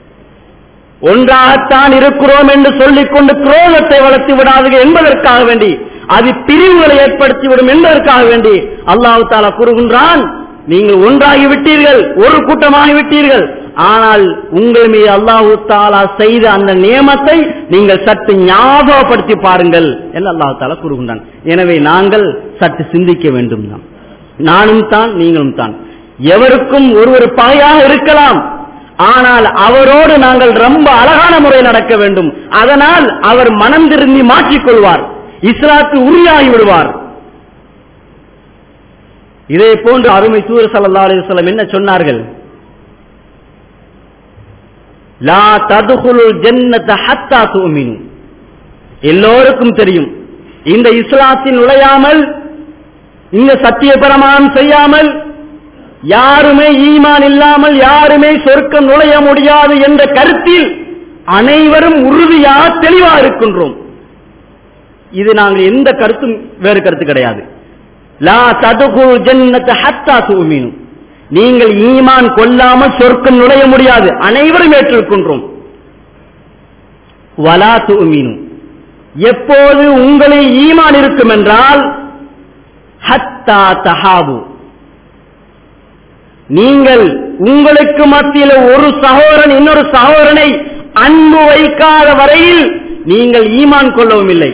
ஒன்றாகத்தான் இருக்கிறோம் என்று சொல்லிக் கொண்டு குரோதத்தை வளர்த்து விடாதீர்கள் என்பதற்காக வேண்டி அது பிரிவுகளை ஏற்படுத்திவிடும் என்பதற்காக வேண்டி அல்லாஹு தாலா கூறுகின்றான் நீங்கள் ஒன்றாகி விட்டீர்கள் ஒரு கூட்டமாகி விட்டீர்கள் ஆனால் உங்கள் மீது அல்லாஹு தாலா செய்த அந்த நியமத்தை நீங்கள் சற்று ஞாபகப்படுத்தி பாருங்கள் என்று அல்லாஹு தாலா கூறுகின்றான் எனவே நாங்கள் சற்று சிந்திக்க வேண்டும் தான் நானும் தான் நீங்களும் தான் எவருக்கும் ஒரு ஒரு பகையாக இருக்கலாம் ஆனால் அவரோடு நாங்கள் ரொம்ப அழகான முறை நடக்க வேண்டும் அதனால் அவர் மனம் திரும்பி மாற்றிக்கொள்வார் இஸ்லாத்து உரியாகி விடுவார் இதே போன்று அருமை தூர் சல்லா அலிஸ்லாம் என்ன சொன்னார்கள் லா ததுகுலுல் ஜன்னத ஹத்தா துமினு எல்லோருக்கும் தெரியும் இந்த இஸ்லாத்தில் நுழையாமல் இந்த சத்திய பிரமாணம் செய்யாமல் யாருமே ஈமான் இல்லாமல் யாருமே சொர்க்கம் நுழைய முடியாது என்ற கருத்தில் அனைவரும் உறுதியாக தெளிவா இருக்கின்றோம் இது நாங்கள் எந்த கருத்தும் வேறு கருத்து கிடையாது லா ததுகுல் ஜன்னத ஹத்தா துமினு நீங்கள் ஈமான் கொள்ளாமல் சொர்க்கம் நுழைய முடியாது அனைவரும் ஏற்றிருக்கின்றோம் வலா துமினு எப்போது உங்களில் ஈமான் இருக்கும் என்றால் ஹத்தா தஹாபு நீங்கள் உங்களுக்கு மத்தியில் ஒரு சகோதரன் இன்னொரு சகோதரனை அன்பு வைக்காத வரையில் நீங்கள் ஈமான் கொள்ளவும் இல்லை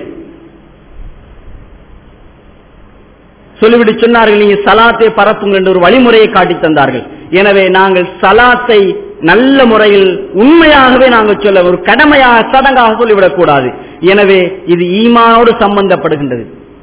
சொல்லிவிட்டு சொன்னார்கள் நீங்க சலாத்தை பரப்புங்கள் என்ற ஒரு வழிமுறையை காட்டி தந்தார்கள் எனவே நாங்கள் சலாத்தை நல்ல முறையில் உண்மையாகவே நாங்கள் சொல்ல ஒரு கடமையாக சடங்காக சொல்லிவிடக் கூடாது எனவே இது ஈமானோடு சம்பந்தப்படுகின்றது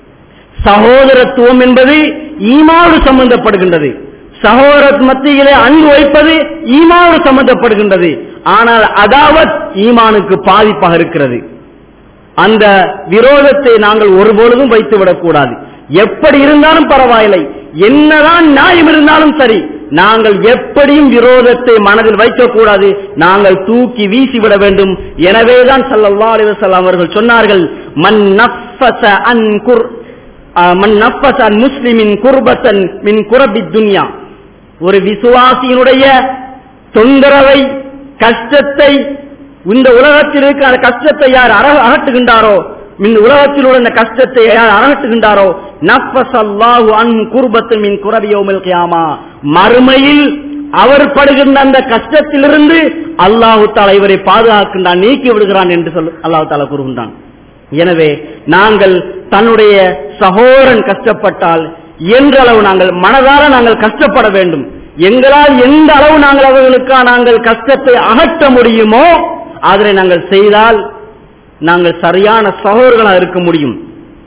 சகோதரத்துவம் என்பது ஈமானோடு சம்பந்தப்படுகின்றது சகோதர மத்தியிலே அன்பு வைப்பது ஈமானோடு சம்பந்தப்படுகின்றது ஆனால் அதாவத் ஈமானுக்கு பாதிப்பாக இருக்கிறது அந்த விரோதத்தை நாங்கள் ஒருபொழுதும் வைத்து விடக்கூடாது எப்படி இருந்தாலும் பரவாயில்லை என்னதான் நியாயம் இருந்தாலும் சரி நாங்கள் எப்படியும் விரோதத்தை மனதில் வைக்கக்கூடாது நாங்கள் தூக்கி வீசிவிட வேண்டும் எனவேதான் சல்லல்லா அலிவசல்லாம் அவர்கள் சொன்னார்கள் மன் நஃபஸ அன் குர் மன் நஃபஸ அன் முஸ்லிமின் குர்பத்தன் மின் குரபி துன்யா ஒரு விசுவாசியினுடைய தொந்தரவை கஷ்டத்தை இந்த உலகத்தில் இருக்கிற அந்த கஷ்டத்தை யார் அகற்றுகின்றாரோ இந்த உலகத்தில் உள்ள கஷ்டத்தை யார் அகற்றுகின்றாரோ நஃபசல்லாஹு அன் குர்பத்து மின் குரபியோமில் கியாமா மறுமையில் அவர் படுகின்ற அந்த கஷ்டத்திலிருந்து அல்லாஹு தாலா இவரை பாதுகாக்கின்றான் நீக்கி விடுகிறான் என்று சொல் அல்லாஹு தாலா கூறுகின்றான் எனவே நாங்கள் தன்னுடைய சகோதரன் கஷ்டப்பட்டால் என்ற அளவு நாங்கள் மனதார நாங்கள் கஷ்டப்பட வேண்டும் எங்களால் எந்த அளவு நாங்கள் அவர்களுக்கா நாங்கள் கஷ்டத்தை அகற்ற முடியுமோ அதனை நாங்கள் செய்தால் நாங்கள் சரியான சகோதரர்களாக இருக்க முடியும்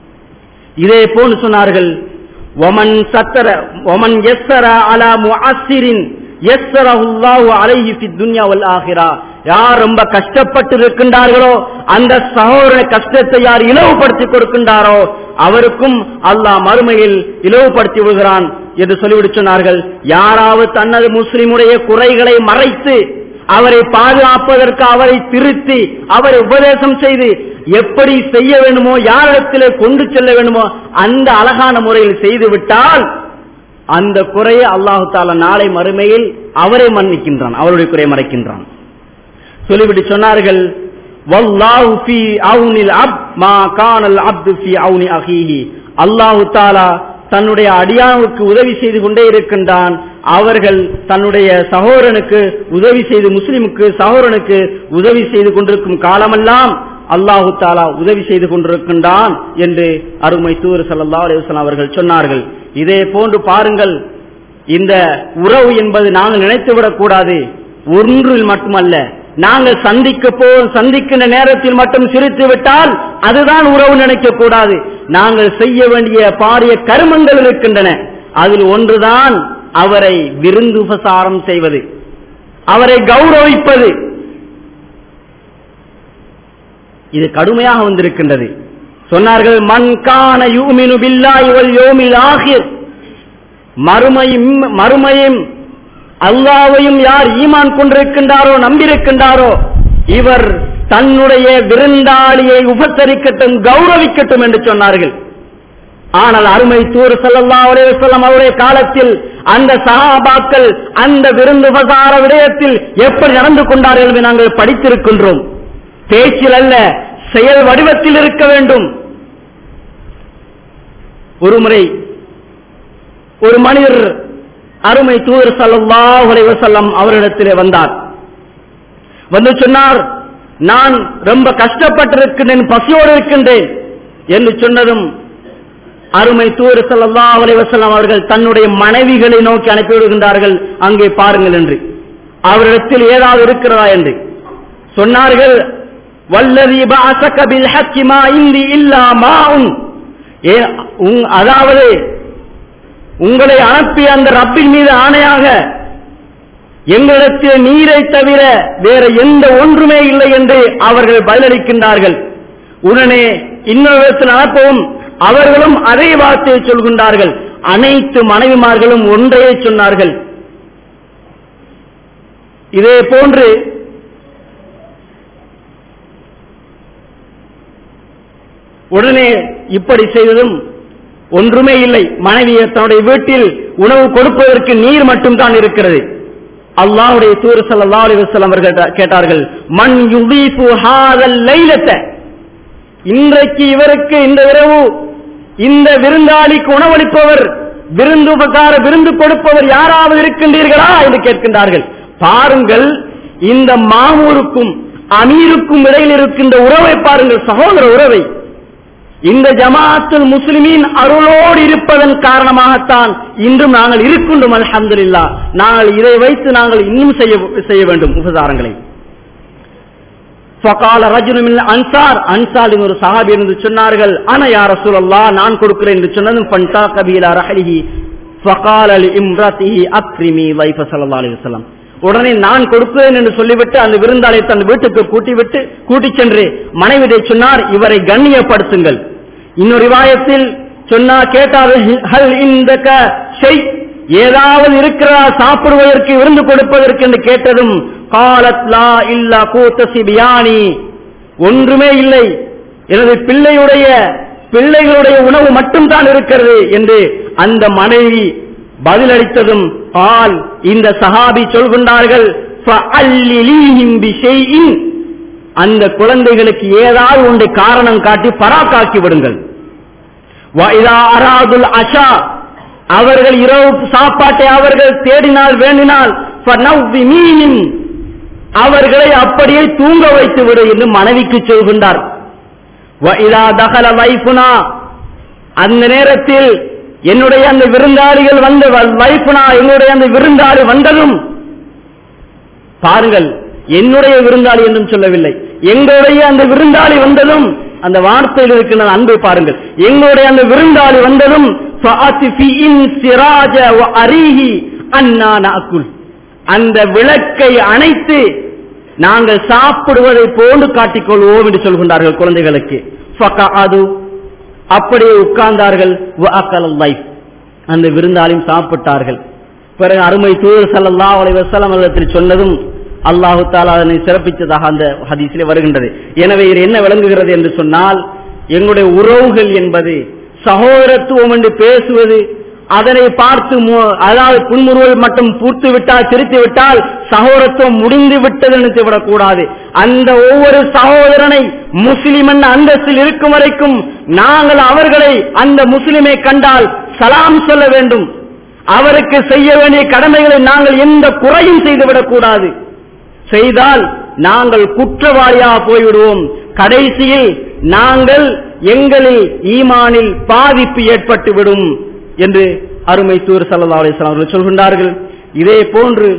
இதே போன்று சொன்னார்கள் ஒமன் சத்தர ஒமன் எஸ்ஸர அலா முஅஸ்ஸிரின் எஸ்ஸரஹுல்லாஹு அலைஹி ஃபித் துன்யா வல் ஆஹிரா யார் ரொம்ப கஷ்டப்பட்டு இருக்கின்றார்களோ அந்த சகோதர கஷ்டத்தை யார் இலவுபடுத்தி கொடுக்கின்றாரோ அவருக்கும் அல்லாஹ் மறுமையில் இலவுபடுத்தி விடுகிறான் என்று சொல்லிவிட்டு சொன்னார்கள் யாராவது தனது முஸ்லிமுடைய குறைகளை மறைத்து அவரை பாதுகாப்பதற்கு அவரை திருத்தி அவரை உபதேசம் செய்து எப்படி செய்ய வேண்டுமோ யாரிடத்திலே கொண்டு செல்ல வேண்டுமோ அந்த அழகான முறையில் செய்து விட்டால் அந்த குறையை அல்லாஹு தாலா நாளை மறுமையில் அவரை மன்னிக்கின்றான் அவருடைய குறையை மறைக்கின்றான் சொல்லிவிட்டு சொன்னார்கள் வல்லாஹு ஃபீ அவுனில் அப் மா கானல் அப்து ஃபீ அவுனி அஹீஹி அல்லாஹு தாலா தன்னுடைய அடியானுக்கு உதவி செய்து கொண்டே இருக்கின்றான் அவர்கள் தன்னுடைய சகோதரனுக்கு உதவி செய்து முஸ்லிமுக்கு சகோதரனுக்கு உதவி செய்து கொண்டிருக்கும் காலமெல்லாம் அல்லாஹு தாலா உதவி செய்து கொண்டிருக்கின்றான் என்று அருமை தூர் சல்லா அலிவசலாம் அவர்கள் சொன்னார்கள் இதே போன்று பாருங்கள் இந்த உறவு என்பது நாங்கள் நினைத்துவிடக் கூடாது ஒன்றில் மட்டுமல்ல நாங்கள் சந்திக்க போ சந்திக்கின்ற நேரத்தில் மட்டும் சிரித்து விட்டால் அதுதான் உறவு நினைக்க கூடாது நாங்கள் செய்ய வேண்டிய பாரிய கருமங்கள் இருக்கின்றன அதில் ஒன்றுதான் அவரை விருந்து உபசாரம் செய்வது அவரை கௌரவிப்பது இது கடுமையாக வந்திருக்கின்றது சொன்னார்கள் மண் கான யூமினு பில்லாய் வல் யோமில் ஆகிர் மறுமையும் மறுமையும் அல்லாவையும் யார் ஈமான் கொண்டிருக்கின்றாரோ நம்பியிருக்கின்றாரோ இவர் தன்னுடைய விருந்தாளியை உபசரிக்கட்டும் கௌரவிக்கட்டும் என்று சொன்னார்கள் ஆனால் அருமை தூர் சல்லா அலைவசல்லம் அவருடைய காலத்தில் அந்த சகாபாக்கள் அந்த விருந்து உபசார விடயத்தில் எப்படி நடந்து கொண்டார்கள் என்று நாங்கள் படித்திருக்கின்றோம் பேச்சில் அல்ல செயல் வடிவத்தில் இருக்க வேண்டும் ஒருமுறை ஒரு மனிதர் அருமை தூதர் சல்லாஹ் அலைவசல்லம் அவரிடத்திலே வந்தார் வந்து சொன்னார் நான் ரொம்ப கஷ்டப்பட்டிருக்கின்றேன் பசியோடு இருக்கின்றேன் என்று சொன்னதும் அருமை தூர் சல்லா அலைவசல்லம் அவர்கள் தன்னுடைய மனைவிகளை நோக்கி அனுப்பிவிடுகின்றார்கள் அங்கே பாருங்கள் என்று அவரிடத்தில் ஏதாவது இருக்கிறதா என்று சொன்னார்கள் வல்லதி பாசக பில் ஹக்கி மா இந்தி இல்லா மாஉன் அதாவது உங்களை அனுப்பிய அந்த ரப்பின் மீது ஆணையாக எங்களிடத்தில் நீரை தவிர வேற எந்த ஒன்றுமே இல்லை என்று அவர்கள் பதிலளிக்கின்றார்கள் உடனே இன்னொரு அனுப்பவும் அவர்களும் அதே வார்த்தையை சொல்கின்றார்கள் அனைத்து மனைவிமார்களும் ஒன்றையே சொன்னார்கள் இதே போன்று உடனே இப்படி செய்ததும் ஒன்றுமே இல்லை மனைவி தன்னுடைய வீட்டில் உணவு கொடுப்பதற்கு நீர் மட்டும்தான் இருக்கிறது அல்லாஹ்வுடைய தூர் ஸல்லல்லாஹு அலைஹி வஸல்லம் அவர்கள் கேட்டா- கேட்டார்கள் மன் யுதீஃபு ஹாதல் லைலத்த இன்றைக்கு இவருக்கு இந்த இரவு இந்த விருந்தாளிக்கு உணவளிப்பவர் விருந்து உபகார விருந்து கொடுப்பவர் யாராவது இருக்கின்றீர்களா என்று கேட்கின்றார்கள் பாருங்கள் இந்த மாமூருக்கும் அமீருக்கும் இடையில் இருக்கின்ற உறவை பாருங்கள் சகோதர உறவை இந்த ஜமாத்துல் முஸ்லிமீன் அருளோடு இருப்பதன் காரணமாகத்தான் இன்றும் நாங்கள் இருக்கின்றோம் அல்ஹம்துலில்லா நாங்கள் இதை வைத்து நாங்கள் இன்னும் செய்ய செய்ய வேண்டும் உபசாரங்களை ஃபகால ரஜுலு மின் அன்சார் அன்சாரின் ஒரு சஹாபி என்று சொன்னார்கள் ஆனா யார் ரசூலல்லாஹ் நான் கொடுக்கிறேன் என்று சொன்னதும் ஃபன்தா கபீலா ரஹலிஹி ஃபகால லி இம்ரத்திஹி அக்ரிமி வைஃப ஸல்லல்லாஹு அலைஹி வஸல்லம் உடனே நான் கொடுக்கிறேன் என்று சொல்லிவிட்டு அந்த விருந்தாளை தன் வீட்டுக்கு கூட்டி விட்டு கூட்டிச் சென்று மனைவியை சொன்னார் இவரை கண்ணியப்படுத்துங்கள் இன்னொரு ரிவாயத்தில் சொன்னா கேட்டால் ஹல் இந்தக ஷை ஏதாவது இருக்கிறதா சாப்பிடுவதற்கு விருந்து கொடுப்பதற்கு என்று கேட்டதும் காலத் லா இல்லா கூத்தசி பியானி ஒன்றுமே இல்லை எனது பிள்ளையுடைய பிள்ளைகளுடைய உணவு மட்டும்தான் இருக்கிறது என்று அந்த மனைவி பதிலளித்ததும் ஆல் இந்த சஹாபி சொல்கின்றார்கள் "ஃபஅல்லிலீஹிம் பிஷைஇன்." அந்த குழந்தைகளுக்கு ஏதாவது ஒன்றை காரணம் காட்டி பராக்காக்கி விடுங்கள் وَإِذَا أَرَادُوا الْعَشَاءَ அவர்கள் இரவு சாப்பாட்டை அவர்கள் தேடினால் வேண்டினால் فَنَوِّمِيهِمْ அவர்களை அப்படியே தூங்க வைத்து விடு என்று மனைவிக்கு சொல்கின்றார் وَإِذَا دَخَلَ ضَيْفُنَا அந்த நேரத்தில் என்னுடைய அந்த விருந்தாளிகள் வந்த வைஃபுனா என்னுடைய அந்த விருந்தாளி வந்ததும் பாருங்கள் என்னுடைய விருந்தாளி என்றும் சொல்லவில்லை எங்களுடைய அந்த விருந்தாளி வந்ததும் அந்த வார்த்தையில் இருக்கின்ற அன்பை பாருங்கள் எங்களுடைய அந்த விருந்தாளி வந்ததும் ஃபஅத்ஃபிஇன் சிராஜ வ அரீஹி அன்னா நஅக்குல் அந்த விளக்கை அணைத்து நாங்கள் சாப்பிடுவதை போன்று காட்டிக்கொள்வோம் என்று சொல்கின்றார்கள் குழந்தைகளுக்கு ஃபகஅது அப்படியே உட்கார்ந்தார்கள் வ அக்கலல் லைஃப் அந்த விருந்தாளியும் சாப்பிட்டார்கள் பிறகு அருமை தூர் ஸல்லல்லாஹு அலைஹி வஸல்லம் அவர்கள் சொன்னதும் அல்லாஹு தாலா அதனை சிறப்பித்ததாக அந்த ஹதீஸிலே வருகின்றது எனவே இது என்ன விளங்குகிறது என்று சொன்னால் எங்களுடைய உறவுகள் என்பது சகோதரத்துவம் என்று பேசுவது அதனை பார்த்து மு- அதாவது புன்முறுவல் மட்டும் பூர்த்து விட்டால் சிரித்து விட்டால் சகோதரத்துவம் முடிந்து விட்டது நினைத்து விடக்கூடாது அந்த ஒவ்வொரு சகோதரனை முஸ்லிம் என்ற அந்தஸ்தில் இருக்கும் வரைக்கும் நாங்கள் அவர்களை அந்த முஸ்லிமை கண்டால் சலாம் சொல்ல வேண்டும் அவருக்கு செய்ய வேண்டிய கடமைகளை நாங்கள் எந்த குறையும் செய்துவிடக் கூடாது செய்தால் நாங்கள் குற்றவாளியாக போய்விடுவோம் கடைசியில் நாங்கள் எங்களில் ஈமானில் பாதிப்பு ஏற்பட்டு விடும் என்று அருமை தூர் சல்லா அலிஸ்லாம் அவர்கள் சொல்கின்றார்கள் இதே போன்று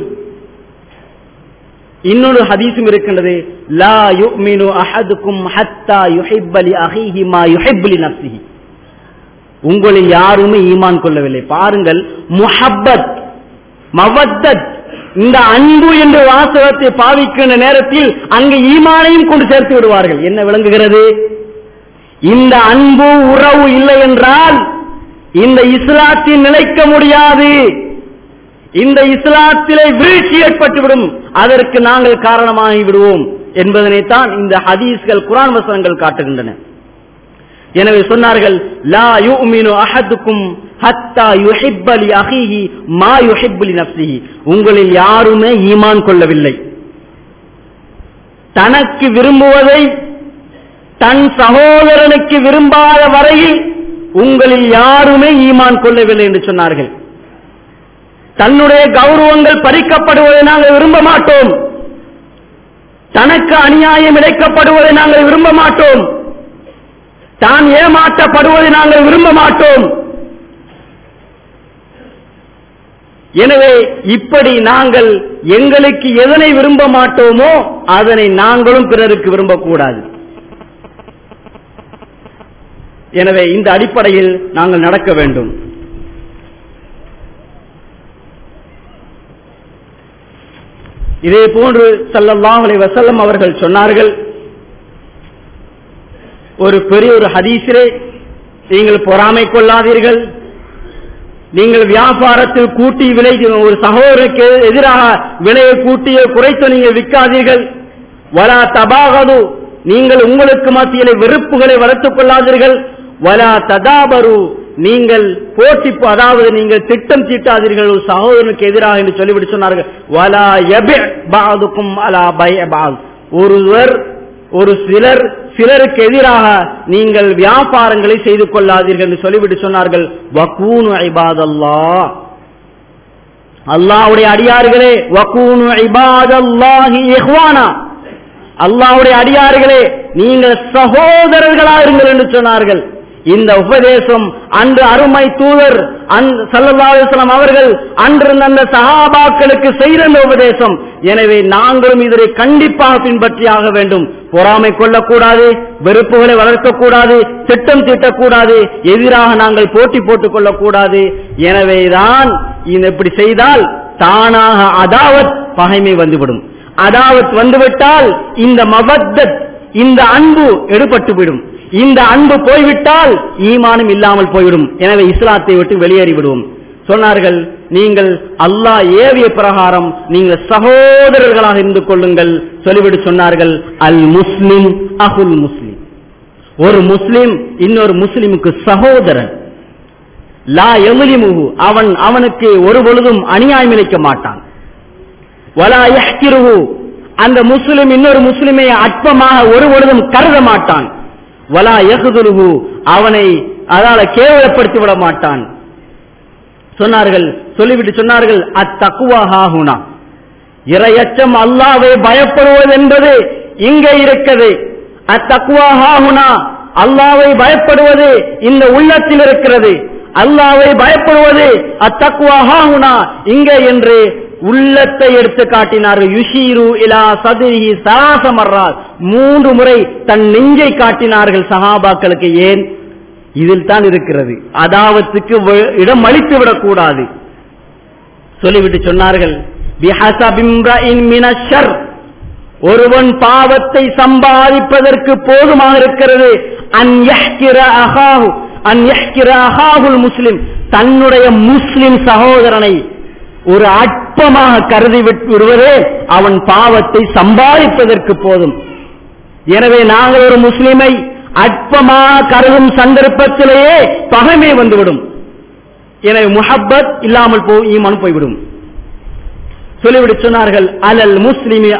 இன்னொரு ஹதீஸும் இருக்கின்றது லா யுமினு அஹதுக்கும் ஹத்தா யுஹிப்ப லி அஹீஹி மா யுஹிப்பு லி நஃப்ஸிஹி உங்களில் யாருமே ஈமான் கொள்ளவில்லை பாருங்கள் முஹப்பத் மவத்தத் இந்த அன்பு என்ற வாசகத்தை பாவிக்கின்ற நேரத்தில் அங்கு ஈமானையும் கொண்டு சேர்த்து விடுவார்கள் என்ன விளங்குகிறது இந்த அன்பு உறவு இல்லை என்றால் இந்த இஸ்லாத்தில் நிலைக்க முடியாது இந்த இஸ்லாத்திலே வீழ்ச்சி ஏற்பட்டுவிடும் அதற்கு நாங்கள் காரணமாகி விடுவோம் என்பதனைத்தான் இந்த ஹதீஸ்கள் குரான் வசனங்கள் காட்டுகின்றன எனவே சொன்னார்கள் லா யுமினு அஹதுக்கும் ஹத்தா யுஹிப்ப லி அஹீஹி மா யுஹிப்பு லி நஃப்ஸிஹி உங்களில் யாருமே ஈமான் கொள்ளவில்லை தனக்கு விரும்புவதை தன் சகோதரனுக்கு விரும்பாத வரையில் உங்களில் யாருமே ஈமான் கொள்ளவில்லை என்று சொன்னார்கள் தன்னுடைய கௌரவங்கள் பறிக்கப்படுவதை நாங்கள் விரும்ப மாட்டோம் தனக்கு அநியாயம் இழைக்கப்படுவதை நாங்கள் விரும்ப மாட்டோம் தான் ஏமாற்றப்படுவதை நாங்கள் விரும்ப மாட்டோம் எனவே இப்படி நாங்கள் எங்களுக்கு எதனை விரும்ப மாட்டோமோ அதனை நாங்களும் பிறருக்கு விரும்பக்கூடாது எனவே இந்த அடிப்படையில் நாங்கள் நடக்க வேண்டும் இதே போன்று ஸல்லல்லாஹு அலைஹி வஸல்லம் அவர்கள் சொன்னார்கள் ஒரு பெரிய ஒரு ஹதீஸிலே நீங்கள் பொறாமை கொள்ளாதீர்கள் நீங்கள் வியாபாரத்தில் கூட்டி விலை ஒரு சகோதரருக்கு எதிராக விலையை கூட்டிய குறைத்து நீங்கள் விற்காதீர்கள் வலா தபாகது நீங்கள் உங்களுக்கு மத்தியிலே வெறுப்புகளை வளர்த்துக் கொள்ளாதீர்கள் வலா ததாபரு நீங்கள் போட்டி அதாவது நீங்கள் திட்டம் தீட்டாதீர்கள் ஒரு சகோதரனுக்கு எதிராக என்று சொல்லிவிட்டு சொன்னார்கள் வலா யபி பாதுக்கும் அலா பய பாத் ஒருவர் ஒரு சிலர் சிலருக்கு எதிராக நீங்கள் வியாபாரங்களை செய்து கொள்ளாதீர்கள் என்று சொல்லிவிட்டு சொன்னார்கள் வக்கூனு ஐபாதல்லா அல்லாவுடைய அடியார்களே வக்கூனு ஐபாதல்லாஹி இஹ்வானா அல்லாவுடைய அடியார்களே நீங்கள் சகோதரர்களா இருங்கள் என்று சொன்னார்கள் இந்த உபதேசம் அன்று அருமை தூதர் சல்லல்லாஸ்லாம் அவர்கள் அன்றிருந்த அந்த சகாபாக்களுக்கு செய்த இந்த உபதேசம் எனவே நாங்களும் இதனை கண்டிப்பாக பின்பற்றியாக வேண்டும் பொறாமை கொள்ளக்கூடாது வெறுப்புகளை வளர்க்கக்கூடாது திட்டம் தீட்டக்கூடாது எதிராக நாங்கள் போட்டி போட்டுக் கொள்ளக்கூடாது எனவேதான் இப்படி செய்தால் தானாக அதாவத் பகைமை வந்துவிடும் அதாவத் வந்துவிட்டால் இந்த மபத்தத் இந்த அன்பு எடுபட்டுவிடும் இந்த அன்பு போய்விட்டால் ஈமானும் இல்லாமல் போய்விடும் எனவே இஸ்லாத்தை விட்டு வெளியேறி விடுவோம் சொன்னார்கள் நீங்கள் அல்லாஹ் ஏவிய பிரகாரம் நீங்கள் சகோதரர்களாக இருந்து கொள்ளுங்கள் சொல்லிவிட்டு சொன்னார்கள் அல் முஸ்லிம் அகுல் முஸ்லிம் ஒரு முஸ்லிம் இன்னொரு முஸ்லிமுக்கு சகோதரன் லா எமுலிமுகு அவன் அவனுக்கு ஒரு பொழுதும் அநியாயம் இழைக்க மாட்டான் வலா யஹ்கிருஹு அந்த முஸ்லிம் இன்னொரு முஸ்லிமை அற்பமாக ஒரு பொழுதும் கருத மாட்டான் வலா யகுதுருகு அவனை அதால கேவலப்படுத்தி விட மாட்டான் சொன்னார்கள் சொல்லிவிட்டு சொன்னார்கள் அத்தக்குவாஹாகுனா இரையச்சம் அல்லாவை பயப்படுவது என்பது இங்கே இருக்கிறது அத்தக்குவாஹாகுனா அல்லாவை பயப்படுவது இந்த உள்ளத்தில் இருக்கிறது அல்லாவை பயப்படுவது அத்தக்குவாஹாகுனா இங்கே என்று உள்ளத்தை எடுத்து காட்டினார்கள் யுஷீரு இலா சதுரிஹி சராசமர்றார் மூன்று முறை தன் நெஞ்சை காட்டினார்கள் சஹாபாக்களுக்கு ஏன் இதில் தான் இருக்கிறது அதாவத்துக்கு இடம் அளித்து விடக்கூடாது சொல்லிவிட்டு சொன்னார்கள் ஒருவன் பாவத்தை சம்பாதிப்பதற்கு போதுமாக இருக்கிறது முஸ்லிம் தன்னுடைய முஸ்லிம் சகோதரனை ஒரு அற்பமாக கருதி விடுவதே அவன் பாவத்தை சம்பாதிப்பதற்கு போதும் எனவே நாங்கள் ஒரு முஸ்லிமை அற்பமாக கருதும் சந்தர்ப்பத்திலேயே பகைமை வந்துவிடும் எனவே முஹப்பத் இல்லாமல் போ ஈமான் போய்விடும் சொல்லிவிட்டு சொன்னார்கள் அலல் முஸ்லிமி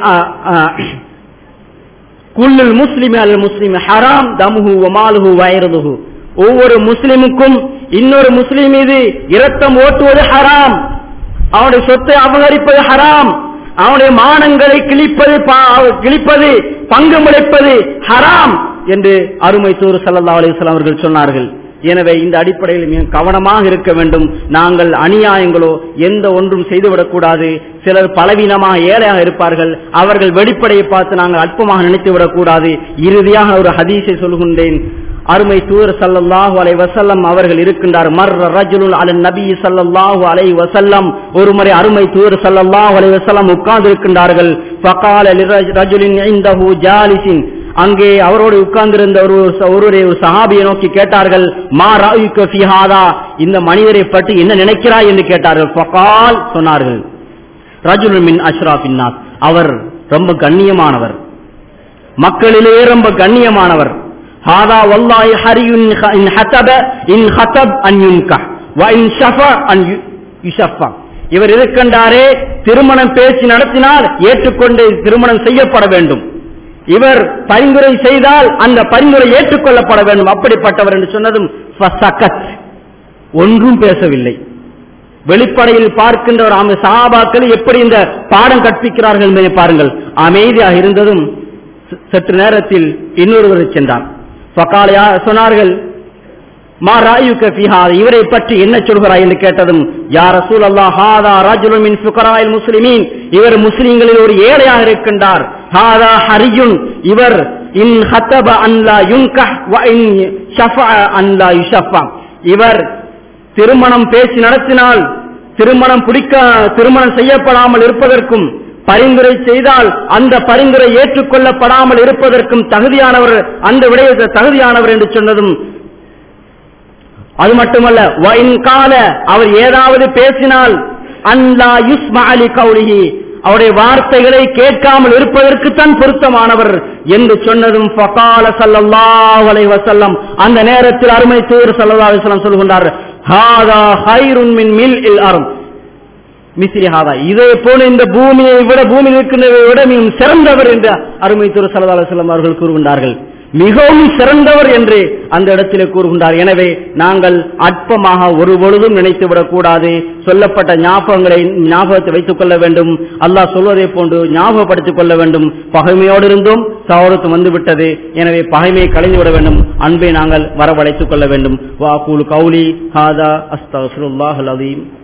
குல்லுல் முஸ்லிமி அல் முஸ்லிமி ஹராம் தமுஹு வமாலுஹு வயருதுஹு ஒவ்வொரு முஸ்லிமுக்கும் இன்னொரு முஸ்லிம் மீது இரத்தம் ஓட்டுவது ஹராம் அவனுடைய சொத்தை அபகரிப்பது ஹராம் அவனுடைய மானங்களை கிழிப்பது கிழிப்பது பங்கு முளைப்பது ஹராம் என்று அருமை தூர் சல்லா அலிஸ்லாம் அவர்கள் சொன்னார்கள் எனவே இந்த அடிப்படையில் மிக கவனமாக இருக்க வேண்டும் நாங்கள் அநியாயங்களோ எந்த ஒன்றும் செய்துவிடக்கூடாது சிலர் பலவீனமாக ஏழையாக இருப்பார்கள் அவர்கள் வெளிப்படையை பார்த்து நாங்கள் அற்பமாக நினைத்து விடக்கூடாது இறுதியாக ஒரு ஹதீஸை சொல்கின்றேன் அருமை தூர் சல்லல்லாஹு அலை வசல்லம் அவர்கள் இருக்கின்றார் மர்ர ரஜுலுல் அல நபி சல்லல்லாஹு அலை வசல்லம் ஒரு முறை அருமை தூர் சல்லல்லாஹு அலை வசல்லம் உட்கார்ந்து இருக்கின்றார்கள் ஃபகால ரஜுலின் இந்தஹு ஜாலிசின் அங்கே அவரோடு உட்கார்ந்திருந்த ஒரு ஒருவரை ஒரு சஹாபியை நோக்கி கேட்டார்கள் மா ராயுக்க ஃபிஹாதா இந்த மனிதரை பற்றி என்ன நினைக்கிறாய் என்று கேட்டார்கள் ஃபகால் சொன்னார்கள் ரஜுலுன் மின் அஷ்ராஃபின் நாஸ் அவர் ரொம்ப கண்ணியமானவர் மக்களிலேயே ரொம்ப கண்ணியமானவர் هذا والله حري إن حتب إن خطب أن ينكح وإن شفع أن يشفع இவர் இருக்கின்றாரே திருமணம் பேச்சு நடத்தினால் ஏற்றுக்கொண்டு திருமணம் செய்யப்பட வேண்டும் இவர் பரிந்துரை செய்தால் அந்த பரிந்துரை ஏற்றுக்கொள்ளப்பட வேண்டும் அப்படிப்பட்டவர் என்று சொன்னதும் ஒன்றும் பேசவில்லை வெளிப்படையில் பார்க்கின்றவர் அந்த சகாபாக்கள் எப்படி இந்த பாடம் கற்பிக்கிறார்கள் என்பதை பாருங்கள் அமைதியாக இருந்ததும் சற்று நேரத்தில் இன்னொருவர் சென்றார் ஃபகாலையா சொன்னார்கள் மா ராயுக்க ஃபிஹாத இவரை பற்றி என்ன சொல்கிறாய் என்று கேட்டதும் யா ரசூல் அல்லாஹ் ஹாதா ரஜுலுன் மின் ஃபுகராயில் முஸ்லிமீன் இவர் முஸ்லிம்களில் ஒரு ஏழையாக இருக்கின்றார் ஹாதா ஹரியுன் இவர் இன் ஹத்தப அன்லா யுன்கஹ் வ இன் ஷஃபா அன்லா யுஷஃபா இவர் திருமணம் பேச்சு நடத்தினால் திருமணம் பிடிக்க திருமணம் செய்யப்படாமல் இருப்பதற்கும் பரிந்துரை செய்தால் அந்த பரிந்துரை ஏற்றுக்கொள்ளப்படாமல் இருப்பதற்கும் தகுதியானவர் அந்த விடயத்தை தகுதியானவர் என்று சொன்னதும் அது மட்டுமல்ல வைன் கால அவர் ஏதாவது பேசினால் அன்லா யுஸ்மா அலி கௌலிஹி அவருடைய வார்த்தைகளை கேட்காமல் இருப்பதற்குத்தான் பொருத்தமானவர் என்று சொன்னதும் ஃபகால ஸல்லல்லாஹு அலைஹி வஸல்லம் அந்த நேரத்தில் அருமை தூர் ஸல்லல்லாஹு அலைஹி வஸல்லம் சொல்கின்றார் ஹாதா ஹைருன் மின் மில்இல் அர்ம் மிஸ்ரி ஹாதா இதே போல இந்த பூமியை விட பூமியில் இருக்கின்றதை விட மிகவும் சிறந்தவர் என்று அருமை தூர் ஸல்லல்லாஹு அலைஹி வஸல்லம் அவர்கள் கூறுகின்றார்கள் மிகவும் சிறந்தவர் என்று அந்த இடத்திலே கூறுகின்றார் எனவே நாங்கள் அற்பமாக ஒரு பொழுதும் நினைத்து விடக்கூடாது சொல்லப்பட்ட ஞாபகங்களை ஞாபகத்தை வைத்துக் கொள்ள வேண்டும் அல்லாஹ் சொல்வதை போன்று ஞாபகப்படுத்திக் கொள்ள வேண்டும் பகைமையோடு இருந்தும் சௌரத்து வந்து விட்டது எனவே பகைமையை கலைந்து விட வேண்டும் அன்பை நாங்கள் வரவழைத்துக் கொள்ள வேண்டும் வாக்கூல் கௌலி ஹாதா அஸ்தகுல்லாஹ் அலீம்